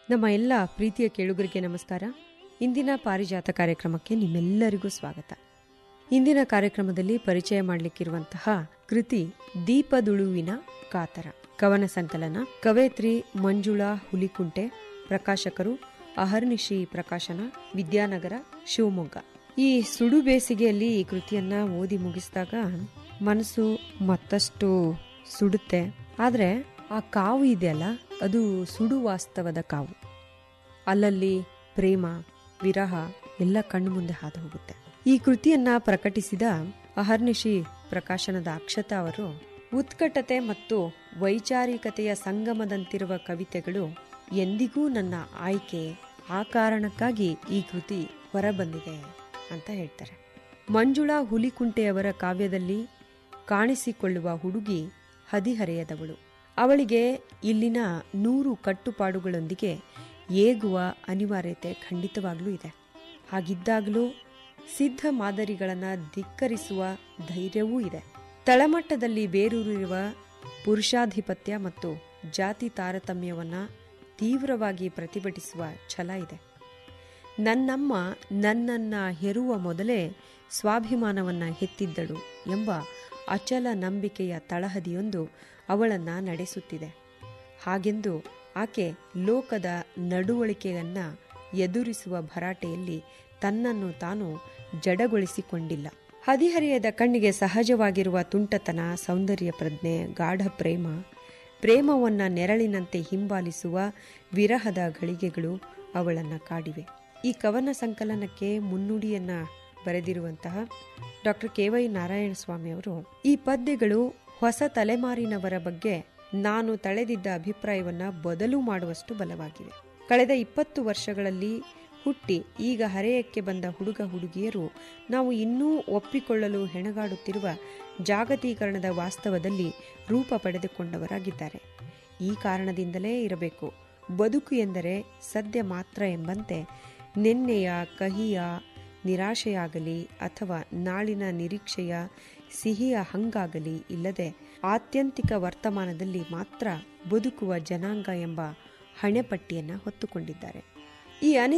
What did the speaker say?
ನಮ್ಮ ಎಲ್ಲ ಪ್ರೀತಿಯ ಕೇಳುಗರಿಗೆ ನಮಸ್ಕಾರ ಇಂದಿನ ಪಾರಿಜಾತ ಕಾರ್ಯಕ್ರಮಕ್ಕೆ ನಿಮ್ಮೆಲ್ಲರಿಗೂ ಸ್ವಾಗತ ಇಂದಿನ ಕಾರ್ಯಕ್ರಮದಲ್ಲಿ ಪರಿಚಯ ಮಾಡಲಿಕ್ಕಿರುವಂತಹ ಕೃತಿ ದೀಪದುಳುವಿನ ಕಾತರ ಕವನ ಸಂಕಲನ ಕವಯತ್ರಿ ಮಂಜುಳಾ ಹುಲಿಕುಂಟೆ ಪ್ರಕಾಶಕರು ಅಹರ್ನಿಶಿ ಪ್ರಕಾಶನ ವಿದ್ಯಾನಗರ ಶಿವಮೊಗ್ಗ ಈ ಸುಡು ಬೇಸಿಗೆಯಲ್ಲಿ ಈ ಕೃತಿಯನ್ನ ಓದಿ ಮುಗಿಸಿದಾಗ ಮನಸ್ಸು ಮತ್ತಷ್ಟು ಸುಡುತ್ತೆ ಆದ್ರೆ ಆ ಕಾವು ಇದೆಯಲ್ಲ ಅದು ಸುಡು ವಾಸ್ತವದ ಕಾವು ಅಲ್ಲಲ್ಲಿ ಪ್ರೇಮ ವಿರಹ ಎಲ್ಲ ಕಣ್ಣು ಮುಂದೆ ಹಾದು ಹೋಗುತ್ತೆ ಈ ಕೃತಿಯನ್ನ ಪ್ರಕಟಿಸಿದ ಅಹರ್ನಿಶಿ ಪ್ರಕಾಶನದ ಅಕ್ಷತಾ ಅವರು ಉತ್ಕಟತೆ ಮತ್ತು ವೈಚಾರಿಕತೆಯ ಸಂಗಮದಂತಿರುವ ಕವಿತೆಗಳು ಎಂದಿಗೂ ನನ್ನ ಆಯ್ಕೆ ಆ ಕಾರಣಕ್ಕಾಗಿ ಈ ಕೃತಿ ಹೊರಬಂದಿದೆ ಅಂತ ಹೇಳ್ತಾರೆ ಮಂಜುಳಾ ಹುಲಿಕುಂಟೆಯವರ ಕಾವ್ಯದಲ್ಲಿ ಕಾಣಿಸಿಕೊಳ್ಳುವ ಹುಡುಗಿ ಹದಿಹರೆಯದವಳು ಅವಳಿಗೆ ಇಲ್ಲಿನ ನೂರು ಕಟ್ಟುಪಾಡುಗಳೊಂದಿಗೆ ಏಗುವ ಅನಿವಾರ್ಯತೆ ಖಂಡಿತವಾಗ್ಲೂ ಇದೆ ಹಾಗಿದ್ದಾಗಲೂ ಸಿದ್ಧ ಮಾದರಿಗಳನ್ನು ಧಿಕ್ಕರಿಸುವ ಧೈರ್ಯವೂ ಇದೆ ತಳಮಟ್ಟದಲ್ಲಿ ಬೇರೂರಿರುವ ಪುರುಷಾಧಿಪತ್ಯ ಮತ್ತು ಜಾತಿ ತಾರತಮ್ಯವನ್ನ ತೀವ್ರವಾಗಿ ಪ್ರತಿಭಟಿಸುವ ಛಲ ಇದೆ ನನ್ನಮ್ಮ ನನ್ನನ್ನ ಹೆರುವ ಮೊದಲೇ ಸ್ವಾಭಿಮಾನವನ್ನ ಹೆತ್ತಿದ್ದಳು ಎಂಬ ಅಚಲ ನಂಬಿಕೆಯ ತಳಹದಿಯೊಂದು ಅವಳನ್ನ ನಡೆಸುತ್ತಿದೆ ಹಾಗೆಂದು ಆಕೆ ಲೋಕದ ನಡುವಳಿಕೆಯನ್ನ ಎದುರಿಸುವ ಭರಾಟೆಯಲ್ಲಿ ತನ್ನನ್ನು ತಾನು ಜಡಗೊಳಿಸಿಕೊಂಡಿಲ್ಲ ಹದಿಹರೆಯದ ಕಣ್ಣಿಗೆ ಸಹಜವಾಗಿರುವ ತುಂಟತನ ಸೌಂದರ್ಯ ಪ್ರಜ್ಞೆ ಗಾಢ ಪ್ರೇಮ ಪ್ರೇಮವನ್ನ ನೆರಳಿನಂತೆ ಹಿಂಬಾಲಿಸುವ ವಿರಹದ ಗಳಿಗೆಗಳು ಅವಳನ್ನ ಕಾಡಿವೆ ಈ ಕವನ ಸಂಕಲನಕ್ಕೆ ಮುನ್ನುಡಿಯನ್ನ ಬರೆದಿರುವಂತಹ doctor K Y Narayana Swamy ಅವರು ಈ ಪದ್ಯಗಳು ಹೊಸ ತಲೆಮಾರಿನವರ ಬಗ್ಗೆ ನಾನು ತಳೆದಿದ್ದ ಅಭಿಪ್ರಾಯವನ್ನ ಬದಲು ಮಾಡುವಷ್ಟು ಬಲವಾಗಿವೆ ಕಳೆದ ಇಪ್ಪತ್ತು ವರ್ಷಗಳಲ್ಲಿ ಹುಟ್ಟಿ ಈಗ ಹರೆಯಕ್ಕೆ ಬಂದ ಹುಡುಗ ಹುಡುಗಿಯರು ನಾವು ಇನ್ನೂ ಒಪ್ಪಿಕೊಳ್ಳಲು ಹೆಣಗಾಡುತ್ತಿರುವ ಜಾಗತೀಕರಣದ ವಾಸ್ತವದಲ್ಲಿ ರೂಪ ಪಡೆದುಕೊಂಡವರಾಗಿದ್ದಾರೆ ಈ ಕಾರಣದಿಂದಲೇ ಇರಬೇಕು ಬದುಕು ಎಂದರೆ ಸದ್ಯ ಮಾತ್ರ ಎಂಬಂತೆ ನಿನ್ನೆಯ ಕಹಿಯ ನಿರಾಶೆಯಾಗಲಿ ಅಥವಾ ನಾಳಿನ ನಿರೀಕ್ಷೆಯ ಸಿಹಿಯ ಹಂಗಾಗಲಿ ಇಲ್ಲದೆ ಆತ್ಯಂತಿಕ ವರ್ತಮಾನದಲ್ಲಿ ಮಾತ್ರ ಬದುಕುವ ಜನಾಂಗ ಎಂಬ ಹಣೆಪಟ್ಟಿಯನ್ನು ಹೊತ್ತುಕೊಂಡಿದ್ದಾರೆ ಈ ಅನಿ